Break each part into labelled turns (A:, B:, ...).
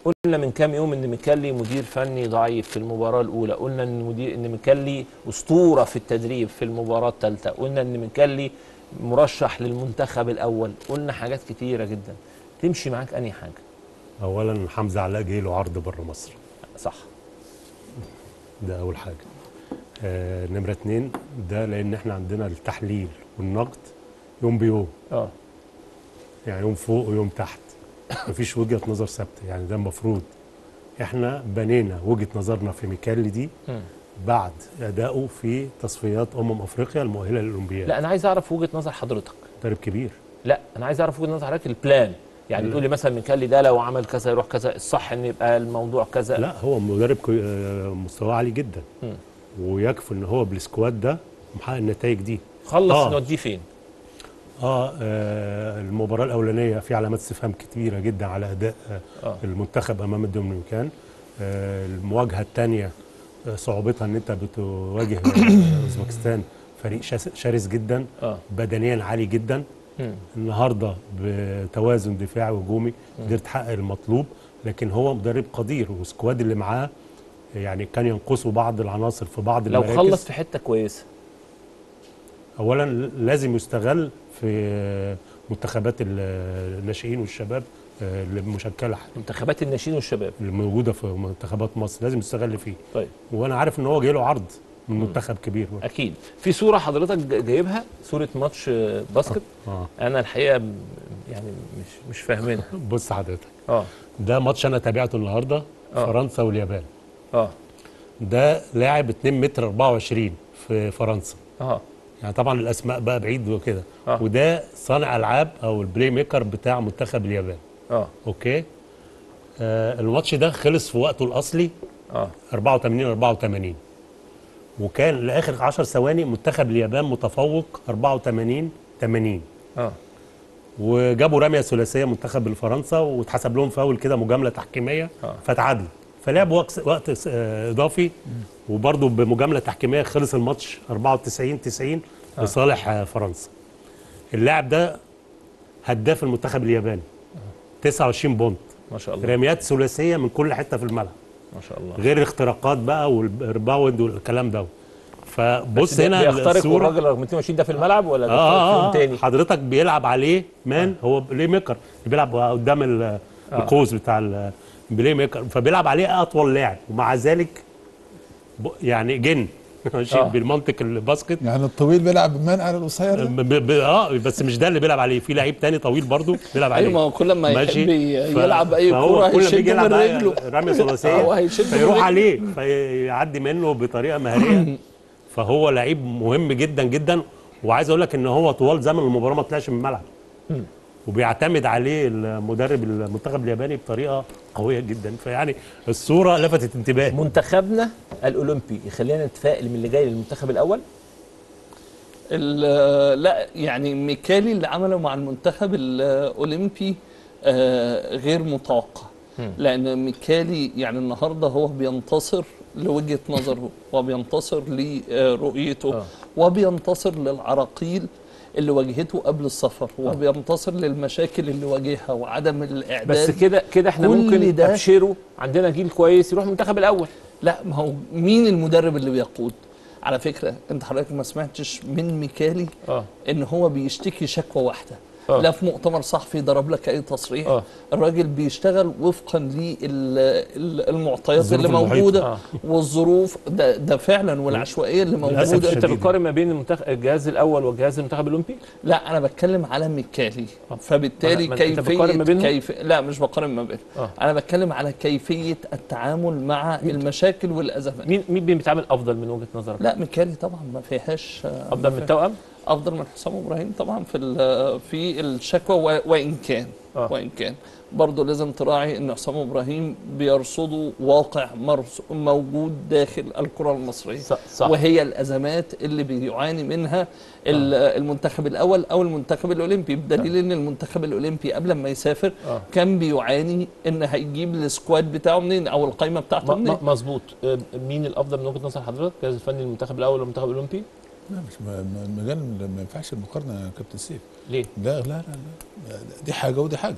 A: قلنا من كام يوم ان ميكالي مدير فني ضعيف في المباراه الاولى قلنا ان مدير ان ميكالي اسطوره في التدريب في المباراه الثالثه قلنا ان ميكالي مرشح للمنتخب الاول قلنا حاجات كتيره جدا تمشي معاك انهي حاجه
B: اولا حمزه علاء جاي له عرض بره مصر
A: صح
B: ده اول حاجه آه نمره اتنين ده لان احنا عندنا التحليل والنقد يوم بيوم
A: اه
B: يعني يوم فوق ويوم تحت مفيش وجهه نظر ثابته يعني ده المفروض احنا بنينا وجهه نظرنا في ميكالي دي
A: مم.
B: بعد ادائه في تصفيات امم افريقيا المؤهله للاولمبياد
A: لا انا عايز اعرف وجهه نظر حضرتك
B: مدرب كبير
A: لا انا عايز اعرف وجهه نظر حضرتك البلان يعني
B: لا.
A: تقول لي مثلا ميكالي ده لو عمل كذا يروح كذا الصح ان يبقى الموضوع كذا
B: لا هو مدرب كوي- آه، مستواه عالي جدا
A: مم.
B: ويكفي ان هو بالسكواد ده محقق النتائج دي
A: خلص
B: آه.
A: نوديه فين
B: آه, اه المباراه الاولانيه في علامات استفهام كتيره جدا على اداء آه
A: آه.
B: المنتخب امام الدومينيكان آه المواجهه الثانيه آه صعوبتها ان انت بتواجه آه، اوزبكستان فريق شاس- شرس جدا
A: اه
B: بدنيا عالي جدا
A: مم.
B: النهارده بتوازن دفاعي وهجومي قدر تحقق المطلوب لكن هو مدرب قدير والسكواد اللي معاه يعني كان ينقصه بعض العناصر في بعض
A: لو
B: المراكز
A: خلص في حته كويسه
B: اولا لازم يستغل في منتخبات ال- الناشئين والشباب آه، اللي مشكله
A: منتخبات الناشئين والشباب
B: اللي موجوده في منتخبات مصر لازم يستغل فيه
A: طيب
B: وانا عارف ان هو جاي له عرض من منتخب كبير
A: اكيد في صوره حضرتك ج- جايبها صوره ماتش آه، باسكت
B: اه
A: انا الحقيقه م- يعني مش مش فاهمينها
B: بص حضرتك
A: اه
B: ده ماتش انا تابعته النهارده
A: آه.
B: فرنسا واليابان
A: اه
B: ده لاعب 2 متر 24 في فرنسا
A: اه
B: يعني طبعا الاسماء بقى بعيد وكده
A: آه.
B: وده صانع العاب او البلاي ميكر بتاع منتخب اليابان
A: اه
B: اوكي آه الماتش ده خلص في وقته الاصلي
A: اه
B: 84 84 وكان لاخر 10 ثواني منتخب اليابان متفوق 84 80
A: اه
B: وجابوا رميه ثلاثيه منتخب الفرنسا واتحسب لهم فاول كده مجامله تحكيميه
A: آه.
B: فتعادلوا فلعبوا وقت وقت آه، اضافي وبرضه بمجامله تحكيميه خلص الماتش 94 90 لصالح آه، فرنسا اللاعب ده هداف المنتخب الياباني 29 بونت
A: ما شاء الله
B: رميات ثلاثيه من كل حته في الملعب
A: ما شاء الله
B: غير الاختراقات بقى والريباوند والكلام ده فبص
A: بس ده
B: هنا
A: بيخترق
B: الصوره
A: والراجل رقم 220 ده في الملعب ولا ده
B: اه
A: في
B: اه,
A: يوم تاني
B: آه حضرتك بيلعب عليه مان هو بلاي ميكر بيلعب قدام ال- القوس بتاع ال- البلاي ميكر فبيلعب عليه اطول لاعب ومع ذلك ب- يعني جن ماشي
A: آه.
B: بالمنطق الباسكت
C: يعني الطويل بيلعب مان على القصير ده؟
B: ب- ب- اه بس مش ده اللي بيلعب عليه في لعيب تاني طويل برضه بيلعب عليه
D: ايوه ما هو كل ما يحب
B: ماشي؟
D: ي-
B: ف-
D: يلعب اي
B: فهو
D: كوره
B: كل ما يجي
D: هيشده
B: يلعب
D: من
B: بقى
D: رجله
B: رميه
D: هو
B: ثلاثيه
D: هيشده من
B: فيروح
D: رجله.
B: عليه فيعدي منه بطريقه مهاريه فهو لعيب مهم جدا جدا وعايز اقول لك ان هو طوال زمن المباراه ما طلعش من الملعب وبيعتمد عليه المدرب المنتخب الياباني بطريقه قويه جدا فيعني الصوره لفتت انتباهي
A: منتخبنا الاولمبي يخلينا نتفائل من اللي جاي للمنتخب الاول
D: ال- لا يعني ميكالي اللي عمله مع المنتخب الاولمبي آه، غير متوقع لان ميكالي يعني النهارده هو بينتصر لوجهه نظره وبينتصر لرؤيته
A: آه.
D: وبينتصر للعراقيل اللي واجهته قبل السفر وبينتصر للمشاكل اللي واجهها وعدم الاعداد
A: بس كده كده احنا
D: كل
A: ممكن
D: ده-
A: ابشره عندنا جيل كويس يروح المنتخب الاول
D: لا ما هو مين المدرب اللي بيقود على فكره انت حضرتك ما سمعتش من ميكالي
A: اه
D: ان هو بيشتكي شكوى واحده
A: آه.
D: لا في مؤتمر صحفي ضرب لك اي تصريح
A: آه.
D: الراجل بيشتغل وفقا للمعطيات
B: الظروف
D: اللي
B: المحيطة.
D: موجوده
A: آه.
D: والظروف ده, ده فعلا والعشوائيه اللي
B: للأسف
D: موجوده
B: الشديد.
A: انت بتقارن ما بين المنتخب الجهاز الاول والجهاز المنتخب الاولمبي
D: لا انا بتكلم على ميكالي فبالتالي
A: ما- ما- أنت بتقارن ما
D: كيفيه
A: بينهم؟
D: كيف لا مش بقارن ما بينهم
A: آه.
D: انا بتكلم على كيفيه التعامل مع المشاكل والازمات
A: مين مين بيتعامل افضل من وجهه نظرك
D: لا ميكالي طبعا ما فيهاش
A: افضل من التوأم
D: افضل من حسام ابراهيم طبعا في ال- في الشكوى و- وان كان
A: آه.
D: وان كان برضه لازم تراعي ان حسام ابراهيم بيرصدوا واقع مرص- موجود داخل الكره المصريه
A: صح, صح.
D: وهي الازمات اللي بيعاني منها ال- المنتخب الاول او المنتخب الاولمبي بدليل ان المنتخب الاولمبي قبل ما يسافر
A: آه.
D: كان بيعاني ان هيجيب السكواد بتاعه منين او القائمه بتاعته
A: م-
D: منين
A: م- مظبوط آه، مين الافضل من وجهه نظر حضرتك الجهاز الفني للمنتخب الاول والمنتخب الاولمبي
C: لا مش م- م- المجال ما ينفعش المقارنه يا كابتن سيف
A: ليه
C: لا لا لا, لا دي حاجه ودي حاجه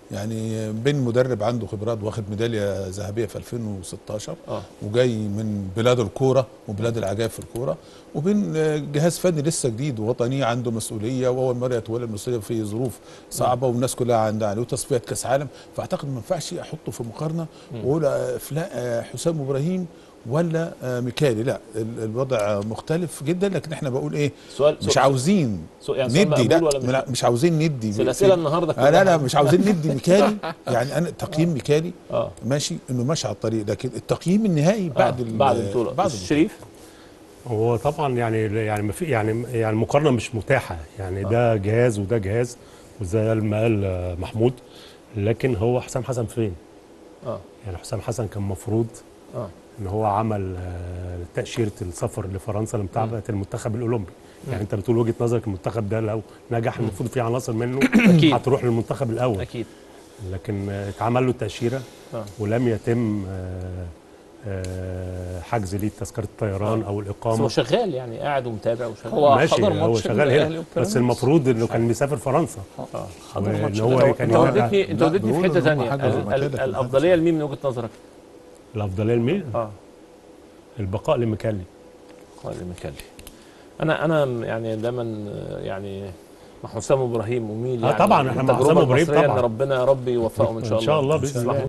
C: يعني بين مدرب عنده خبرات واخد ميداليه ذهبيه في 2016
A: اه
C: وجاي من بلاد الكوره وبلاد العجائب في الكوره وبين آه، جهاز فني لسه جديد ووطني عنده مسؤوليه واول مره يتولى المسؤوليه في ظروف صعبه والناس كلها عندها عليه وتصفيات كاس عالم فاعتقد ما ينفعش احطه في مقارنه واقول آه، فلا آه، حسام ابراهيم ولا آه، ميكالي لا ال- الوضع مختلف جدا لكن احنا بقول ايه
A: سؤال
C: مش
A: سؤال-
C: عاوزين
A: سؤال- يعني سؤال
C: ندي لا
A: مقبول ولا مش
C: لا، مش عاوزين ندي
A: بس الأسئلة النهاردة
C: آه لا لا
A: كلها.
C: مش عاوزين ندي ميكالي يعني انا تقييم ميكالي
A: اه
C: ماشي انه ماشي على الطريق لكن التقييم النهائي بعد
A: آه.
C: ال-
A: بعد البطوله
C: بعد
A: الشريف
B: هو طبعا يعني يعني ما في يعني يعني المقارنه مش متاحه يعني ده جهاز وده جهاز وزي ما قال آه، محمود لكن هو حسام حسن فين؟
A: اه
B: يعني حسام حسن كان مفروض
A: اه
B: ان هو عمل آه، تاشيره السفر لفرنسا لمتابعه المنتخب الاولمبي يعني انت بتقول وجهه نظرك المنتخب ده لو نجح المفروض في عناصر منه
A: أكيد.
B: هتروح للمنتخب الاول
A: اكيد
B: لكن آه، اتعمل له التاشيره
A: آه.
B: ولم يتم آه، آه، حجز ليه تذكره الطيران او
A: بس هو
B: الاقامه
A: شغال يعني قاعد ومتابع وشغال
D: هو
B: ماشي
D: حضر
B: هو
D: ماتش
B: شغال
D: الأهلي
B: هنا
D: وبيراميدز.
B: بس المفروض انه كان مسافر فرنسا
A: اه
D: حضر
B: وإن
D: ماتش
B: هو
D: الأهلي.
B: كان
A: انت
B: يوقع-
A: وديتني انت
C: لا،
A: وديتني في
C: بيقولوا
A: حته
C: إن هم
A: ثانيه
C: حجزوا مكانك
A: ال-
C: في
A: الافضليه لمين من وجهه نظرك؟
B: الافضليه لمين؟
A: اه
B: البقاء لميكالي
A: قال مكلي انا انا يعني دايما آه، يعني مع حسام ابراهيم وميل
B: آه
A: يعني
B: طبعاً، إحنا مع
A: التجربة
B: حسام إبراهيم
A: المصرية
B: طبعاً.
A: ان ربنا يا رب يوفقهم ان شاء الله
B: إن شاء الله بإذن الله.